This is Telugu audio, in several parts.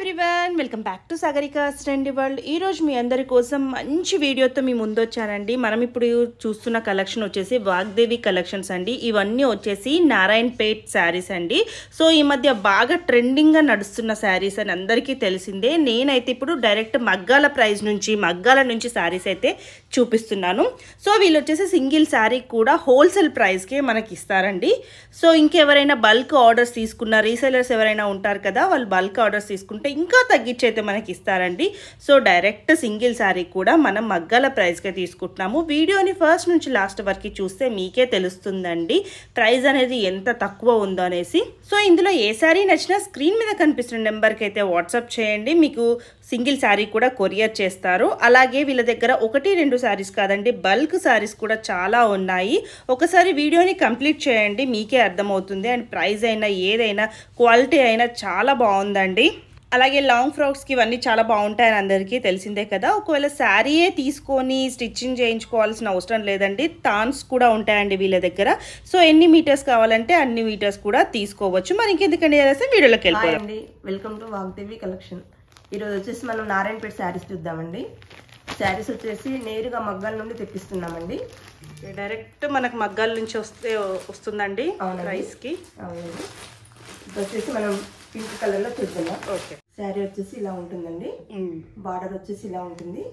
Everyone welcome back to Sagarika trendy world ఈరోజు మీ అందరి కోసం మంచి వీడియోతో మీ ముందు వచ్చానండి మనం ఇప్పుడు చూస్తున్న కలెక్షన్ వచ్చేసి వాగ్దేవి కలెక్షన్స్ అండి ఇవన్నీ వచ్చేసి నారాయణ్ పేట్ శారీస్ అండి సో ఈ మధ్య బాగా ట్రెండింగ్గా నడుస్తున్న శారీస్ అని అందరికీ తెలిసిందే నేనైతే ఇప్పుడు డైరెక్ట్ మగ్గాల ప్రైస్ నుంచి మగ్గాల నుంచి శారీస్ అయితే చూపిస్తున్నాను సో వీళ్ళు వచ్చేసి సింగిల్ శారీ కూడా హోల్సేల్ ప్రైస్కే మనకి ఇస్తారండి సో ఇంకెవరైనా బల్క్ ఆర్డర్స్ తీసుకున్న రీసెలర్స్ ఎవరైనా ఉంటారు కదా వాళ్ళు బల్క్ ఆర్డర్స్ తీసుకుంటే ఇంకా తగ్గించి అయితే మనకి ఇస్తారండి సో డైరెక్ట్ సింగిల్ శారీ కూడా మనం మగ్గాల ప్రైస్కే తీసుకుంటున్నాము వీడియోని ఫస్ట్ నుంచి లాస్ట్ వరకు చూస్తే మీకే తెలుస్తుందండి ప్రైస్ అనేది ఎంత తక్కువ ఉందో అనేసి సో ఇందులో ఏ శారీ నచ్చినా స్క్రీన్ మీద కనిపిస్తున్న నెంబర్కి అయితే వాట్సాప్ చేయండి మీకు సింగిల్ శారీ కూడా కొరియర్ చేస్తారు అలాగే వీళ్ళ దగ్గర ఒకటి రెండు శారీస్ కాదండి బల్క్ శారీస్ కూడా చాలా ఉన్నాయి ఒకసారి వీడియోని కంప్లీట్ చేయండి మీకే అర్థమవుతుంది అండ్ ప్రైస్ అయినా ఏదైనా క్వాలిటీ అయినా చాలా బాగుందండి అలాగే లాంగ్ ఫ్రాక్స్కి ఇవన్నీ చాలా బాగుంటాయని అందరికీ తెలిసిందే కదా ఒకవేళ శారీయే తీసుకొని స్టిచ్చింగ్ చేయించుకోవాల్సిన అవసరం లేదండి తాన్స్ కూడా ఉంటాయండి వీళ్ళ దగ్గర సో ఎన్ని మీటర్స్ కావాలంటే అన్ని మీటర్స్ కూడా తీసుకోవచ్చు మరి ఇంకెందుకండి చేస్తే వీడియోలోకి హాయ్ వెళ్ళిపోయాం అండి వెల్కమ్ టు వాగ్దేవి కలెక్షన్ ఈరోజు వచ్చేసి మనం నారాయణపేట శారీస్ చూద్దామండి శారీస్ వచ్చేసి నేరుగా మగ్గాల నుండి తెప్పిస్తున్నామండి డైరెక్ట్ మనకు మగ్గాల నుంచి వస్తే వస్తుందండి అవునండి. ప్రైస్కి అవునండి ఇప్పుడు వచ్చేసి మనం పింక్ కలర్లో చూద్దాం ఓకే శారీ వచ్చేసి ఇలా ఉంటుందండి బార్డర్ వచ్చేసి ఇలా ఉంటుంది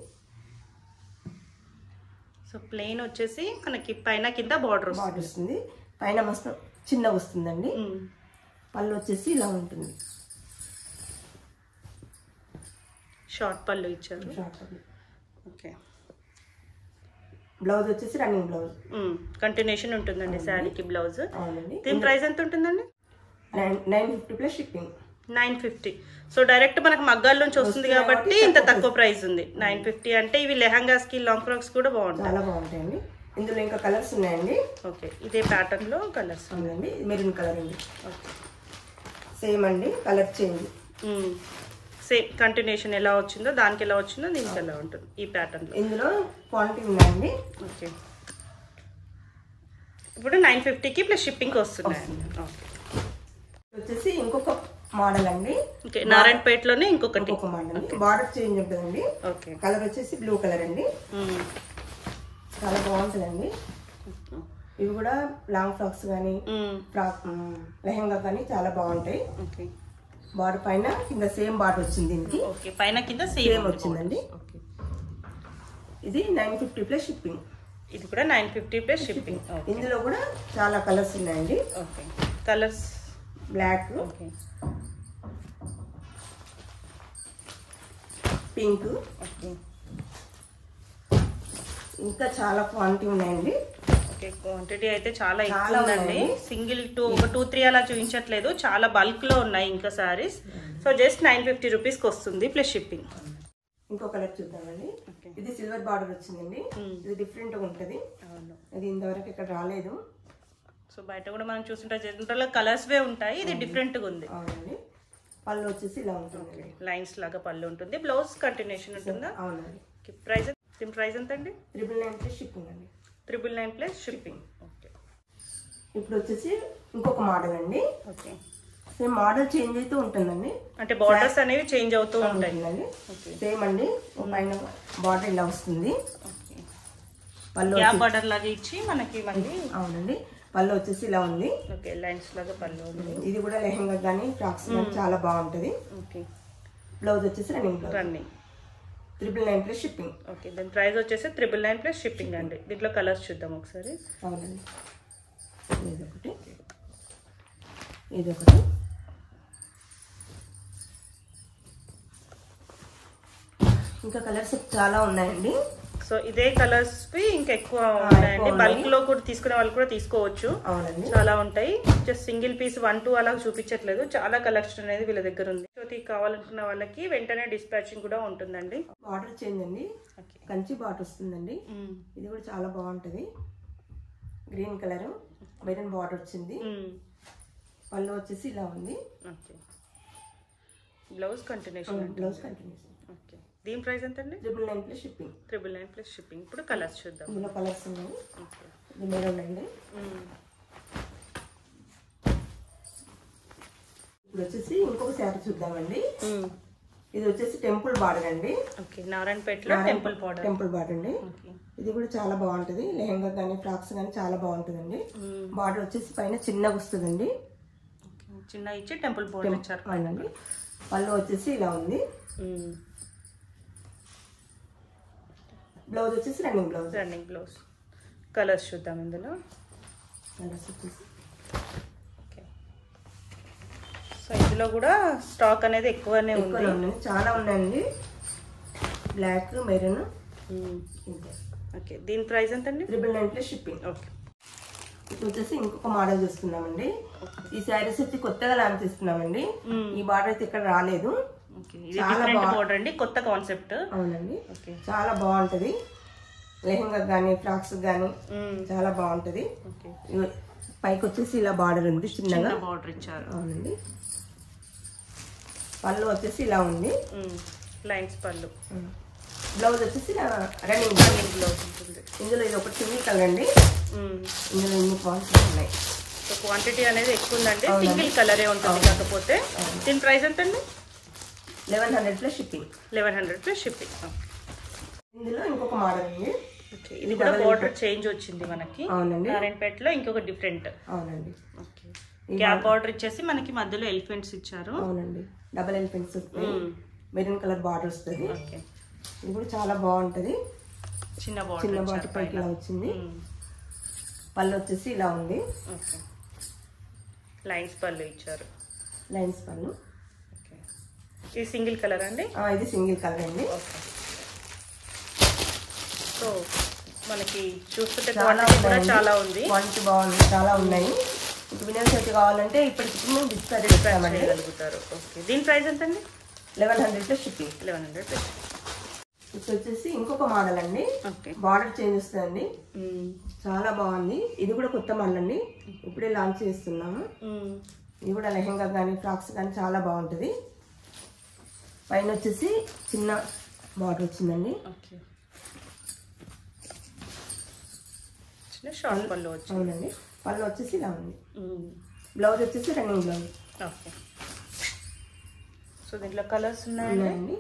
సో ప్లెయిన్ వచ్చేసి మనకి పైన కింద బార్డర్ బార్డర్ వస్తుంది పైన మస్తు చిన్నగా వస్తుందండి పళ్ళు వచ్చేసి ఇలా ఉంటుంది షార్ట్ పళ్ళు ఇచ్చారు షార్ట్ పళ్ళు ఓకే బ్లౌజ్ వచ్చేసి రన్నింగ్ బ్లౌజ్ కంటిన్యూషన్ ఉంటుందండి శారీకి బ్లౌజ్ అవునండి దీని ప్రైస్ ఎంత ఉంటుందండి nine nine fifty plus shipping nine fifty so direct మనకు మగ్గాల నుంచి వస్తుంది కాబట్టి ఇంత తక్కువ ప్రైస్ ఉంది నైన్ ఫిఫ్టీ అంటే ఇవి లెహంగాస్ కి లాంగ్ ఫ్రాక్స్ కూడా బాగుంటాయి చాలా బాగుంటాయండి ఇందులో ఇంకా కలర్స్ ఉన్నాయండి ఓకే ఇదే ప్యాటర్న్ లో కలర్స్ అవునండి మెరూన్ కలర్ అండి ఓకే సేమ్ అండి కలర్ చేంజ్ సేమ్ కంటిన్యూషన్ ఎలా వచ్చిందో దానికి ఎలా వచ్చిందో దీనికి ఎలా ఉంటుంది ఈ ప్యాటర్న్ లో ఇందులో క్వాంటిటీ ఉన్నాయండి ఓకే ఇప్పుడు నైన్ ఫిఫ్టీకి ప్లస్ షిప్పింగ్ వస్తున్నాయి ఓకే వచ్చేసి ఇంకొక మోడల్ అండి ఓకే నారాయణపేటలోనే ఇంకొకటి ఇంకొక మోడల్ బార్డర్ చేంజ్ ఉంటుందండి ఓకే కలర్ వచ్చేసి బ్లూ కలర్ అండి చాలా బాగుంటుందండి ఇవి కూడా లాంగ్ ఫ్రాక్స్ కానీ ఫ్రాక్ మ్, లెహంగా కానీ చాలా బాగుంటాయి ఓకే బార్డర్ పైన కింద సేమ్ బార్డర్ వచ్చింది దీనికి ఓకే పైన కింద సేమ్ సేమ్ వచ్చిందండి ఓకే ఇది నైన్ ఫిఫ్టీ ప్లస్ షిప్పింగ్ ఇది కూడా nine fifty plus shipping okay ఇందులో కూడా చాలా కలర్స్ ఉన్నాయండి okay colours black okay pink okay ఇంకా చాలా క్వాంటిటీ ఉన్నాయండి ఓకే క్వాంటిటీ అయితే చాలా ఎక్కువ చాలా ఉందండి ఉన్నాయి. సింగిల్ టూ ఒక టూ త్రీ అలా చూపించట్లేదు చాలా బల్క్ లో ఉన్నాయి ఇంకా saris so just nine fifty రూపీస్కి వస్తుంది ప్లస్ షిప్పింగ్ ఇంకో కలర్ చూద్దామండి ఓకే ఇది సిల్వర్ బార్డర్ వచ్చిందండి ఇది డిఫరెంట్ గా ఉంటది అవును ఇది ఇంతవరకు ఇక్కడ రాలేదు సో బయట కూడా మనం చూస్తుంటే జనరల్ కలర్స్ వే ఉంటాయి ఇది డిఫరెంట్ గా ఉంది అవునండి పళ్ళు వచ్చేసి ఇలా ఉంటుంది లైన్స్ లాగా పళ్ళు ఉంటుంది బ్లౌజ్ కంటిన్యూషన్ ఉంటుందా అవునండి ప్రైస్ దీని ప్రైస్ ఎంత అండి ట్రిపుల్ నైన్ ప్లస్ షిప్పింగ్ అండి triple nine plus shipping okay ఇప్పుడు వచ్చేసి ఇంకొక మోడల్ అండి ఓకే సేమ్ మోడల్ చేంజ్ అయితే ఉంటుందండి అంటే బార్డర్స్ అనేవి చేంజ్ అవుతూ ఉంటాయి ఉంటుందండి ఓకే సేమ్ అండి ఓ పైన బార్డర్ ఇలా వస్తుంది ఓకే పళ్ళు గ్యాప్ బార్డర్ లాగా ఇచ్చి మనకి మళ్ళీ అవునండి పళ్ళు వచ్చేసి ఇలా ఉంది ఓకే లైన్స్ లాగా పళ్ళు ఉంది ఇది కూడా లెహంగా కానీ ఫ్రాక్స్ కానీ చాలా బాగుంటుంది ఓకే బ్లౌజ్ వచ్చేసి running blouse running triple nine plus shipping okay దాని ప్రైస్ వచ్చేసి త్రిబుల్ నైన్ ప్లస్ షిప్పింగ్ అండి దీంట్లో కలర్స్ చూద్దాం ఒకసారి అవునండి ఇది ఒకటి ఇది ఒకటి ఇంకా కలర్స్ చాలా ఉన్నాయండి సో ఇదే కలర్స్ ఇంకా ఎక్కువ ఉన్నాయండి ఉన్నాయి. బల్క్ లో కూడా తీసుకునే వాళ్ళు కూడా తీసుకోవచ్చు అవునండి చాలా ఉంటాయి just single piece one two అలా చూపించట్లేదు చాలా కలెక్షన్ అనేది వీళ్ళ దగ్గర ఉంది జ్యోతి కావాలనుకున్న వాళ్ళకి వెంటనే డిస్పాచింగ్ కూడా ఉంటుందండి బార్డర్ చేంజ్ అండి ఓకే కంచి బార్డర్ వస్తుందండి ఇది కూడా చాలా బాగుంటుంది గ్రీన్ కలర్ మెరూన్ బార్డర్ వచ్చింది పళ్ళు వచ్చేసి ఇలా ఉంది okay blouse continuation blouse continues okay దీని ప్రైస్ ఎంత అండి triple nine plus shipping triple nine plus shipping ఇప్పుడు కలర్స్ చూద్దాం ఇందులో కలర్స్ ఉన్నాయి ఓకే ఇది మెరూన్ అండి ఇప్పుడు వచ్చేసి ఇంకొక శారీ చూద్దామండి ఇది వచ్చేసి టెంపుల్ బార్డర్ అండి ఓకే నారాయణపేటలో టెంపుల్ బార్డర్ టెంపుల్ బార్డర్ అండి ఓకే ఇది కూడా చాలా బాగుంటుంది లెహంగా కానీ ఫ్రాక్స్ కానీ చాలా బాగుంటుందండి బార్డర్ వచ్చేసి పైన చిన్నగా వస్తుందండి ఓకే. చిన్న ఇచ్చి టెంపుల్ బార్డర్ ఇచ్చారు అవునండి పళ్ళు వచ్చేసి ఇలా ఉంది మ్మ్. బ్లౌజ్ వచ్చేసి running blouse running blouse colours చూద్దాం ఇందులో కలర్స్ వచ్చేసి ఓకే సో ఇందులో కూడా స్టాక్ అనేది ఎక్కువనే ఉంది ఎక్కువనే ఉన్నాయి చాలా ఉన్నాయండి బ్లాక్ మెరూన్ మ్మ్. ఇంతే ఓకే దీని ప్రైస్ ఎంత అండి triple nine plus shipping okay ఇప్పుడు వచ్చేసి ఇంకొక మోడల్ చూస్తున్నామండి ఈ శారీస్ వచ్చి కొత్తగా లాంచ్ చేస్తున్నామండి ఈ బార్డర్ అయితే ఇక్కడ రాలేదు ఓకే ఇది డిఫరెంట్ బార్డర్ అండి కొత్త కాన్సెప్ట్ అవునండి ఓకే చాలా బాగుంటది లెహంగా కానీ ఫ్రాక్స్ కానీ మ్మ్. చాలా బాగుంటది ఓకే ఇగో పైకి వచ్చేసి ఇలా బార్డర్ ఉంది చిన్నగా చిన్న బార్డర్ ఇచ్చారు అవునండి పళ్ళు వచ్చేసి ఇలా ఉంది మ్మ్. లైన్స్ పళ్ళు బ్లౌజ్ వచ్చేసి ఇలా రన్నింగ్ రన్నింగ్ బ్లౌజ్ ఉంటుంది ఇందులో ఇది ఒకటి సింగిల్ కలర్ అండి మ్మ్. ఇందులో ఇన్ని క్వాంటిటీస్ ఉన్నాయి సో క్వాంటిటీ అనేది ఎక్కువ ఉందండి సింగిల్ కలరే ఉంటుంది కాకపోతే దీని ప్రైస్ ఎంత అండి eleven hundred plus shipping eleven hundred plus shipping ఇందులో ఇంకొక మోడల్ ఉంది ఓకే ఇది కూడా బార్డర్ చేంజ్ వచ్చింది మనకి అవునండి నారాయణపేటలో ఇంకొక డిఫరెంట్ అవునండి ఓకే గ్యాప్ బార్డర్ ఇచ్చేసి మనకి మధ్యలో ఎలిఫెంట్స్ ఇచ్చారు అవునండి డబల్ ఎలిఫెంట్స్ వస్తాయి మెరూన్ కలర్ బార్డర్ వస్తుంది ఓకే ఇది కూడా చాలా బాగుంటది చిన్న బార్డర్ చిన్న బార్డర్ పైకి ఇలా వచ్చింది పళ్ళు వచ్చేసి ఇలా ఉంది ఓకే లైన్స్ పళ్ళు ఇచ్చారు లైన్స్ పళ్ళు ఓకే ఇది సింగిల్ కలర్ అండి ఆ, ఇది సింగిల్ కలర్ అండి ఓకే సో మనకి చూస్తుంటే చాలా క్వాంటిటీ కూడా ఉన్నాయండి. చాలా ఉంది క్వాంటిటీ బాగుంది చాలా ఉన్నాయి ఇప్పుడు వినాయక చవితి కావాలంటే ఇప్పటికి మేము డిస్పాచ్ చేస్తామండి చేయగలుగుతారు ఓకే దీని ప్రైస్ ఎంత అండి eleven hundred plus shipping eleven hundred ఇప్పుడు వచ్చేసి ఇంకొక మోడల్ అండి ఓకే బార్డర్ చేంజ్ వస్తుందండి చాలా బాగుంది ఇది కూడా కొత్త మోడల్ అండి ఇప్పుడే లాంచ్ చేస్తున్నాము ఇది కూడా లెహంగా కానీ ఫ్రాక్స్ కానీ చాలా బాగుంటుంది పైన వచ్చేసి చిన్న బార్డర్ వచ్చిందండి ఓకే చిన్న షార్ట్ పళ్ళు వచ్చి అవునండి పళ్ళు వచ్చేసి ఇలా ఉంది బ్లౌజ్ వచ్చేసి రన్నింగ్ బ్లౌజ్ ఓకే సో దీంట్లో కలర్స్ ఉన్నాయండి ఉన్నాయండి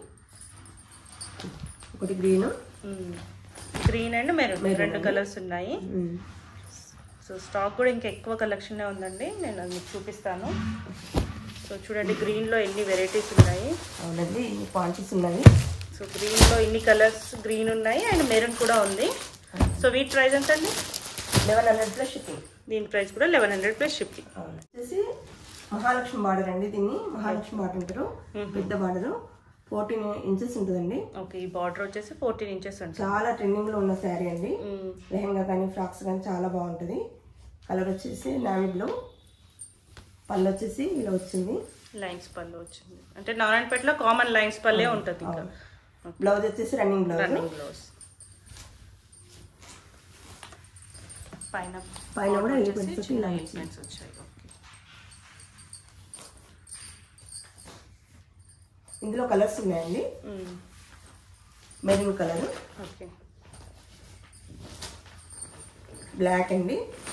ఒకటి గ్రీన్ గ్రీన్ అండ్ మెరూన్ రెండు కలర్స్ ఉన్నాయి సో స్టాక్ కూడా ఇంకా ఎక్కువ కలెక్షనే ఉందండి నేను అది మీకు చూపిస్తాను సో చూడండి గ్రీన్లో ఎన్ని వెరైటీస్ ఉన్నాయి అవునండి ఇన్ని క్వాంటిటీస్ ఉన్నాయి సో గ్రీన్లో ఇన్ని కలర్స్ గ్రీన్ ఉన్నాయి అండ్ మెరూన్ కూడా ఉంది సో వీటి ప్రైస్ ఎంత అండి లెవెన్ హండ్రెడ్ ప్లస్ షిప్పింగ్ దీని ప్రైస్ కూడా లెవెన్ హండ్రెడ్ ప్లస్ షిప్పింగ్ అవును వచ్చేసి మహాలక్ష్మి బార్డర్ అండి దీన్ని మహాలక్ష్మి బార్డర్ అంటారు పెద్ద బార్డర్ ఫోర్టీన్ ఇంచెస్ ఉంటుందండి ఓకే ఈ బార్డర్ వచ్చేసి ఫోర్టీన్ ఇంచెస్ ఉంటుంది చాలా ట్రెండింగ్ లో ఉన్న శారీ అండి లెహంగా కానీ ఫ్రాక్స్ కానీ చాలా బాగుంటుంది కలర్ వచ్చేసి నావీ బ్లూ పళ్ళు వచ్చేసి ఇలా వచ్చింది లైన్స్ పళ్ళు వచ్చింది అంటే నారాయణపేటలో కామన్ లైన్స్ పల్లే ఉంటుంది ఇంకా బ్లౌజ్ వచ్చేసి రన్నింగ్ బ్లౌజ్ రన్నింగ్ బ్లౌజ్ పైన పైన కూడా border elephants వచ్చేసి వచ్చి చిన్న ఇలా elephants వచ్చాయి ఓకే ఇందులో కలర్స్ ఉన్నాయండి మెరూన్ కలర్ ఓకే బ్లాక్ అండి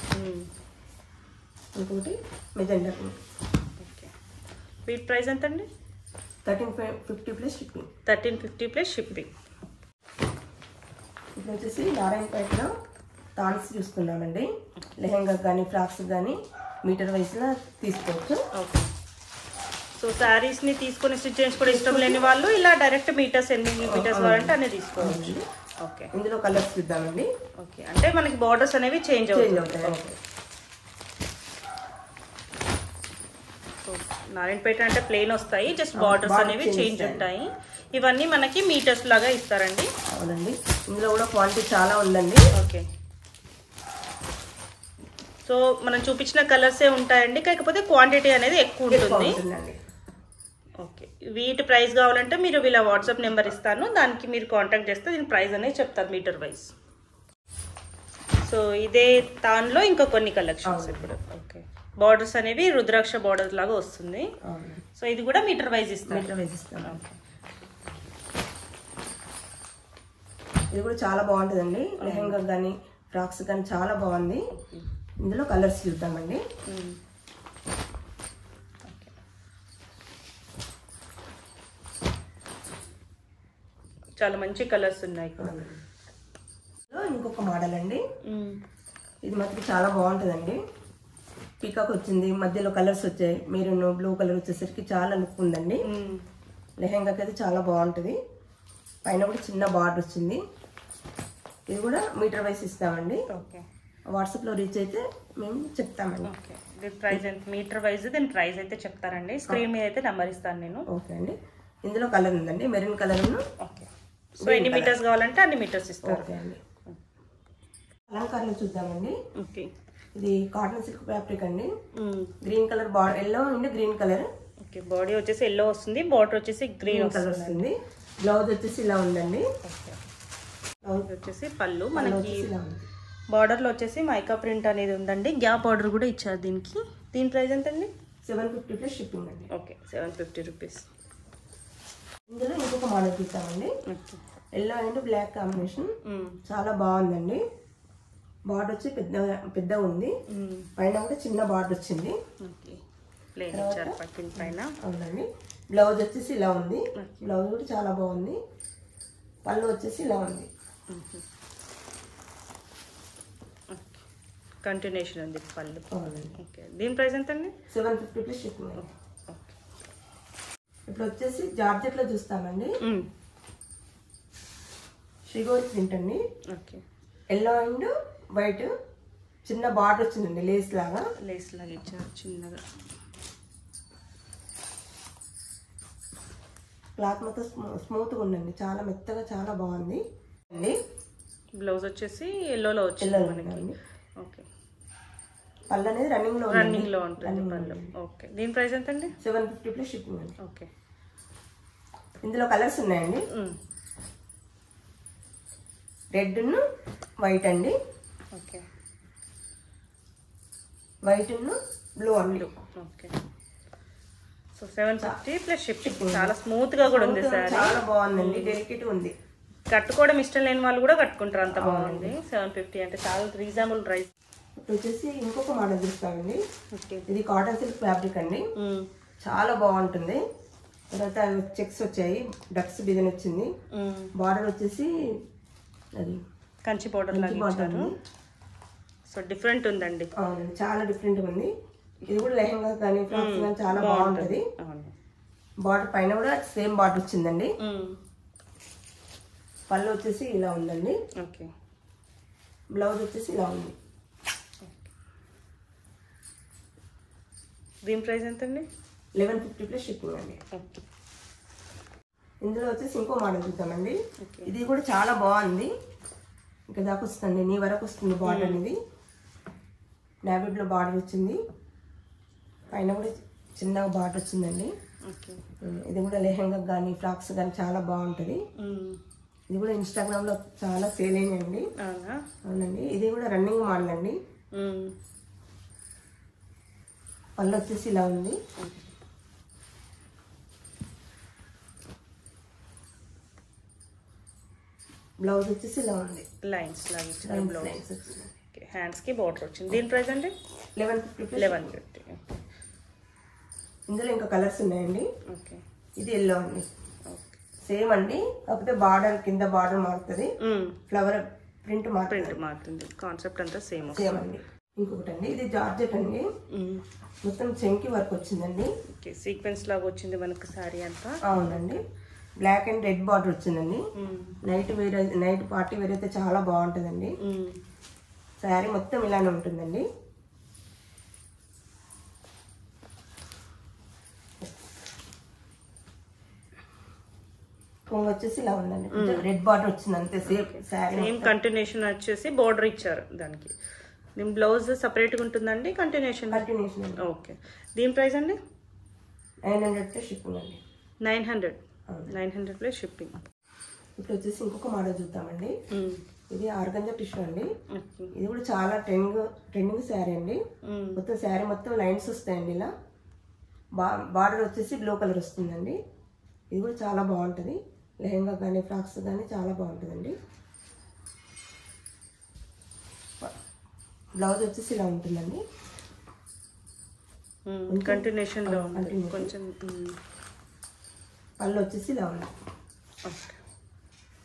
ఇంకొకటి మెజెండా ఓకే వీటి ప్రైస్ ఎంత అండి thirteen fifty plus shipping thirteen fifty plus shipping ఇప్పుడు వచ్చేసి నారాయణపేటలో తాన్స్ చూస్తున్నామండి లెహంగా కానీ ఫ్రాక్స్ కానీ మీటర్ వైస్లో తీసుకోవచ్చు ఓకే సో శారీస్ ని తీసుకొని స్టిచ్ చేయించుకోవడం ఇష్టం లేని వాళ్ళు ఇలా డైరెక్ట్ మీటర్స్ ఎన్ని మీటర్స్ కావాలంటే అన్నీ తీసుకోవచ్చు ఓకే ఇందులో కలర్స్ చూద్దామండి ఓకే అంటే మనకి బార్డర్స్ అనేవి చేంజ్ చేంజ్ అవుతాయి అవుతాయి సో నారాయణపేట అంటే ప్లేన్ వస్తాయి జస్ట్ బార్డర్స్ border అనేవి change చేంజ్ ఉంటాయి. ఉంటాయి ఇవన్నీ మనకి మీటర్స్ లాగా ఇస్తారండి అవునండి ఇందులో కూడా క్వాంటిటీ చాలా ఉందండి ఓకే సో మనం చూపించిన కలర్సే ఉంటాయండి కాకపోతే క్వాంటిటీ అనేది ఎక్కువ ఎక్కువ ఉంటుంది ఉంటుందండి ఓకే వీటి ప్రైస్ కావాలంటే మీరు వీళ్ళ వాట్సాప్ నెంబర్ ఇస్తాను దానికి మీరు కాంటాక్ట్ చేస్తే దీని ప్రైస్ అనేది చెప్తారు మీటర్ వైజ్ సో ఇదే దానిలో ఇంకా కొన్ని కలెక్షన్స్ ఇప్పుడు ఓకే బార్డర్స్ అనేవి రుద్రాక్ష బార్డర్ లాగా వస్తుంది అవును సో ఇది కూడా మీటర్ వైజ్ ఇస్తారు మీటర్ వేసిస్తాను ఓకే ఇది కూడా చాలా బాగుంటుందండి లెహంగా కానీ ఫ్రాక్స్ కానీ చాలా బాగుంది ఇందులో కలర్స్ చూద్దామండి మ్మ్. చాలా మంచి కలర్స్ ఉన్నాయి ఇక్కడ ఇందులో ఇంకొక మోడల్ అండి ఇది మాత్రం చాలా బాగుంటుందండి పీకాక్ వచ్చింది మధ్యలో కలర్స్ వచ్చాయి మెరూన్ బ్లూ కలర్ వచ్చేసరికి చాలా లుక్ ఉందండి లెహెంగాకి అయితే చాలా బాగుంటుంది పైన కూడా చిన్న బార్డర్ వచ్చింది ఇది కూడా మీటర్ వైస్ ఇస్తామండి ఓకే వాట్సాప్లో రీచ్ అయితే మేము చెప్తామండి ఓకే దీని ప్రైస్ ఎంత మీటర్ వైజ్ దీని ప్రైస్ అయితే చెప్తారండి స్క్రీన్ మీద అయితే నెంబర్ ఇస్తాను నేను ఓకే అండి ఇందులో కలర్ ఉందండి మెరూన్ కలర్ ఓకే సో ఎన్ని మీటర్స్ కావాలంటే అన్ని మీటర్స్ ఇస్తారు ఓకే అండి అలంకారంలో చూద్దామండి ఓకే ఇది కాటన్ సిల్క్ ఫ్యాబ్రిక్ అండి గ్రీన్ కలర్ బార్డర్ ఎల్లో అండి గ్రీన్ కలర్ ఓకే బాడీ వచ్చేసి ఎల్లో వస్తుంది బార్డర్ వచ్చేసి గ్రీన్ గ్రీన్ కలర్ వస్తుంది వస్తుంది బ్లౌజ్ వచ్చేసి ఇలా ఉందండి ఓకే బ్లౌజ్ ఇది వచ్చేసి పళ్ళు పళ్ళు మనకి వచ్చేసి ఇలా ఉంది బార్డర్లో వచ్చేసి మైకా ప్రింట్ అనేది ఉందండి గ్యాప్ బార్డర్ కూడా ఇచ్చారు దీనికి దీని ప్రైస్ ఎంత అండి సెవెన్ ఫిఫ్టీ ప్లస్ షిప్పింగ్ అండి ఓకే సెవెన్ ఫిఫ్టీ రూపీస్ ఇందులో ఇంకొక మోడల్ చూస్తామండి okay yellow and black combination చాలా బాగుందండి బార్డర్ వచ్చి పెద్ద పెద్ద ఉంది పైన కూడా చిన్న బార్డర్ వచ్చింది ఓకే ప్లేన్ ఇచ్చారు పక్కిన పైన అవునండి బ్లౌజ్ వచ్చేసి ఇలా ఉంది బ్లౌజ్ కూడా చాలా బాగుంది పళ్ళు వచ్చేసి ఇలా ఉంది కంటిన్యూషన్ ఉంది పళ్ళు అవునండి ఓకే దీని ప్రైస్ ఎంత అండి సెవెన్ ఫిఫ్టీ ప్లస్ షిప్పింగ్ అండి ఓకే ఇప్పుడు వచ్చేసి జార్జెట్లో చూస్తామండి షిగోరి ప్రింట్ అండి ఓకే ఎల్లో అండ్ వైట్ చిన్న బార్డర్ వచ్చిందండి లేస్ లాగా లేస్ లాగా ఇచ్చారు చిన్నగా క్లాత్ మొత్తం స్మూ- స్మూత్గా ఉందండి చాలా మెత్తగా చాలా బాగుంది అండి బ్లౌజ్ వచ్చేసి ఎల్లోలో వచ్చింది ఎల్లో మనకి ఉందండి ఓకే పళ్ళు అనేది రన్నింగ్ లో రన్నింగ్ లో ఉంటుంది పళ్ళు ఓకే దీని ప్రైస్ ఎంత అండి సెవెన్ ఫిఫ్టీ ప్లస్ షిప్పింగ్ అండి ఓకే ఇందులో కలర్స్ ఉన్నాయండి రెడ్ వైట్ అండి ఓకే వైట్ బ్లూ అండి okay so seven fifty plus shipping చాలా స్మూత్ గా కూడా ఉంది సార్ చాలా బాగుందండి డెలికేట్ ఉంది కట్టుకోవడం ఇష్టం లేని వాళ్ళు కూడా కట్టుకుంటారు అంత బాగుంది సెవెన్ ఫిఫ్టీ అంటే చాలా రీజనబుల్ ప్రైస్ ఇప్పుడు వచ్చేసి ఇంకొక మోడల్ చూస్తామండి ఓకే ఇది కాటన్ సిల్క్ ఫ్యాబ్రిక్ అండి చాలా బాగుంటుంది తర్వాత చెక్స్ వచ్చాయి డక్స్ డిజైన్ వచ్చింది బార్డర్ వచ్చేసి అది కంచి పౌడర్ లాగా బార్డర్ ఇచ్చారు సో డిఫరెంట్ ఉందండి అవునండి చాలా డిఫరెంట్ ఉంది ఇది కూడా లెహంగా కానీ ఫ్రాక్స్ కానీ చాలా బాగుంటది అవును బార్డర్ పైన కూడా సేమ్ బార్డర్ వచ్చిందండి పళ్ళు వచ్చేసి ఇలా ఉందండి ఓకే బ్లౌజ్ వచ్చేసి ఇలా ఉంది దీని ప్రైస్ ఎంత అండి లెవెన్ ఫిఫ్టీ ప్లస్ షిప్పింగ్ అండి ఓకే ఇందులో వచ్చేసి ఇంకో మోడల్ చూద్దామండి ఓకే ఇది కూడా చాలా బాగుంది ఇంకా దాకా వస్తుంది నీ వరకు వస్తుంది బార్డర్ అనేది నావిడ్లో బార్డర్ వచ్చింది పైన కూడా చిన్నగా బార్డర్ వచ్చిందండి ఓకే ఉమ్, ఇది కూడా లెహంగా కానీ ఫ్రాక్స్ కానీ చాలా బాగుంటుంది ఇది కూడా ఇన్స్టాగ్రామ్లో చాలా సేల్ అయ్యండి అవునా అవునండి ఇది కూడా రన్నింగ్ మోడల్ అండి పళ్ళు వచ్చేసి ఇలా ఉంది బ్లౌజ్ వచ్చేసి ఇలా ఉంది లైన్స్ లాగా ఇచ్చారు బ్లౌజ్ లైన్స్ వచ్చింది ఓకే హ్యాండ్స్ కి బార్డర్ వచ్చింది దీని ప్రైస్ అండి లెవెన్ ఫిఫ్టీ లెవెన్ ఫిఫ్టీ ఇందులో ఇంకా కలర్స్ ఉన్నాయండి ఓకే ఇది ఎల్లో అండి ఓకే సేమ్ అండి కాకపోతే బార్డర్ కింద బార్డర్ మారుతుంది ఫ్లవర్ ప్రింట్ మారుతుంది ప్రింట్ మారుతుంది కాన్సెప్ట్ అంతా సేమ్ సేమ్ అండి ఇంకొకటి అండి ఇది జార్జెట్ అండి మొత్తం చెంకి వర్క్ వచ్చిందండి ఓకే సీక్వెన్స్ లాగా వచ్చింది మనకు సారీ అంతా అవునండి బ్లాక్ అండ్ రెడ్ బార్డర్ వచ్చిందండి night wear night party wear అయితే చాలా బాగుంటుందండి శారీ మొత్తం ఇలానే ఉంటుందండి కొంగు వచ్చేసి ఇలా ఉందండి రెడ్ బార్డర్ వచ్చింది అంతే సేమ్ శారీ సేమ్ కంటిన్యూషన్ వచ్చేసి బార్డర్ ఇచ్చారు దానికి దీని బ్లౌజ్ సపరేట్గా ఉంటుందండి కంటిన్యూషన్ కంటిన్యూషన్ అండి ఓకే దీని ప్రైస్ అండి నైన్ హండ్రెడ్ షిప్పింగ్ అండి నైన్ హండ్రెడ్ అవును. నైన్ హండ్రెడ్ ప్లస్ షిప్పింగ్ ఇప్పుడు వచ్చేసి ఇంకొక మోడల్ చూద్దామండి ఇది ఆర్గంజా టిష్యూ అండి ఇది కూడా చాలా ట్రెండింగ్ ట్రెండింగ్ శారీ అండి మొత్తం శారీ మొత్తం లైన్స్ వస్తాయండి ఇలా బా బార్డర్ వచ్చేసి బ్లూ కలర్ వస్తుందండి ఇది కూడా చాలా బాగుంటుంది లెహంగా కానీ ఫ్రాక్స్ కానీ చాలా బాగుంటుందండి బ్లౌజ్ వచ్చేసి ఇలా ఉంటుందండి కంటిన్యూషన్ లో ఉంది continuation. కొంచెం మ్మ్. పళ్ళు వచ్చేసి ఇలా ఉంది ఓకే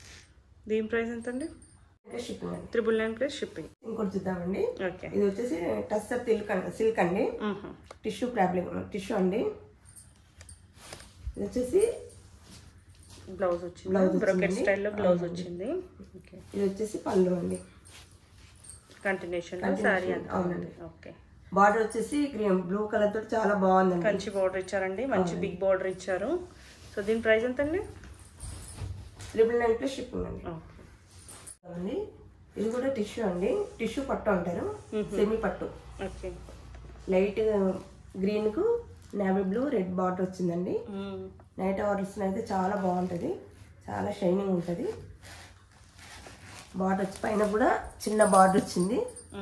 దీని ప్రైస్ ఎంత అండి షిప్పింగ్ అండి త్రిబుల్ నైన్ ప్లస్ షిప్పింగ్ ఇంకోటి చూద్దామండి ఓకే ఇది వచ్చేసి టస్సర్ సిల్క్ అండి సిల్క్ అండి టిష్యూ ప్రాబ్లం టిష్యూ అండి ఇది వచ్చేసి బ్లౌజ్ వచ్చింది Blouse బ్రొకెట్ వచ్చిందండి. స్టైల్లో బ్లౌజ్ వచ్చింది ఓకే ఇది వచ్చేసి పళ్ళు అండి కంటిన్యూషన్ Continuation, సారీ అంతా అవునండి. ఓకే బార్డర్ వచ్చేసి గ్రీన్ బ్లూ కలర్ తోటి చాలా బాగుందండి కంచి బార్డర్ ఇచ్చారండి మంచి బిగ్ బార్డర్ ఇచ్చారు సో దీని ప్రైస్ ఎంత అండి ట్రిపుల్ నైన్ ప్లస్ షిప్పింగ్ అండి ఓకే అండి ఇది కూడా టిష్యూ అండి టిష్యూ పట్టు అంటారు సెమీ పట్టు ఓకే లైట్ గ్రీన్ కు నేవీ బ్లూ రెడ్ బార్డర్ వచ్చిందండి నైట్ అవర్స్ అయితే చాలా బాగుంటుంది చాలా షైనింగ్ ఉంటుంది బార్డర్ వచ్చి పైన కూడా చిన్న బార్డర్ వచ్చింది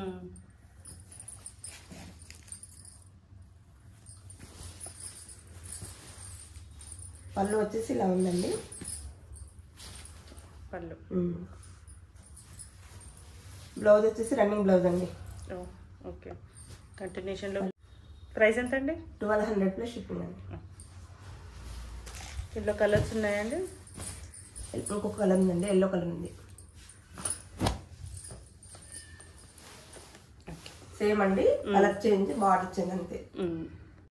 పళ్ళు వచ్చేసి ఇలా ఉందండి పళ్ళు బ్లౌజ్ వచ్చేసి రన్నింగ్ బ్లౌజ్ అండి ఓ, ఓకే కంటిన్యూషన్లో ప్రైస్ ఎంత అండి ట్వెల్వ్ హండ్రెడ్ ప్లస్ షిప్పింగ్ అండి ఇందులో కలర్స్ ఉన్నాయండి ఇంకొక కలర్ ఉందండి ఎల్లో కలర్ ఉంది ఓకే సేమ్ అండి కలర్ చేంజ్ బార్డర్ చేంజ్ అంతే మ్మ్.